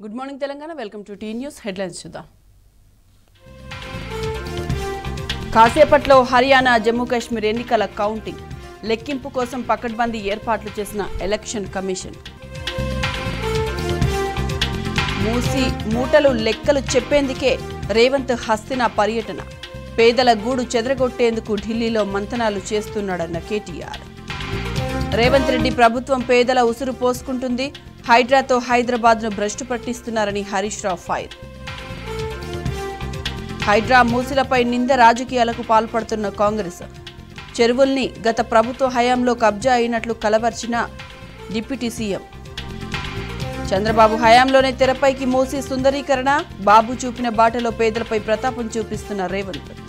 good morning Telangana welcome to T News headlines చూద్దాం కాసేపట్లో హర్యానా జమ్మూ కాశ్మీర్ ఎన్నికల కౌంటింగ్ లెక్కింపు కోసం పకడ్బందీ ఏర్పాట్లు చేసిన ఎలక్షన్ కమిషన్ మూసి మూటలు లెక్కలు చెప్పేందుకే రేవంత్ హస్తిన పర్యటన పేదల గూడు చెదరగొట్టేందుకు ఢిల్లీలో మంతనాలు చేస్తున్నాడన్న కేటీఆర్ రేవంత్ రెడ్డి ప్రభుత్వం పేదల ఉసురు పోసుకుంటుంది హైడ్రాతో హైదరాబాద్ను భ్రష్టు పట్టిస్తున్నారని హరీష్ రావు ఫైర్ హైడ్రా మూసిలపై నింద రాజకీయాలకు పాల్పడుతున్న కాంగ్రెస్ చెరువుల్ని గత ప్రభుత్వ హయాంలో కబ్జా అయినట్లు కలవర్చిన డిప్యూటీ సీఎం చంద్రబాబు హయాంలోనే తెరపైకి మోసి సుందరీకరణ బాబు చూపిన బాటలో పేదలపై ప్రతాపం చూపిస్తున్న రేవంత్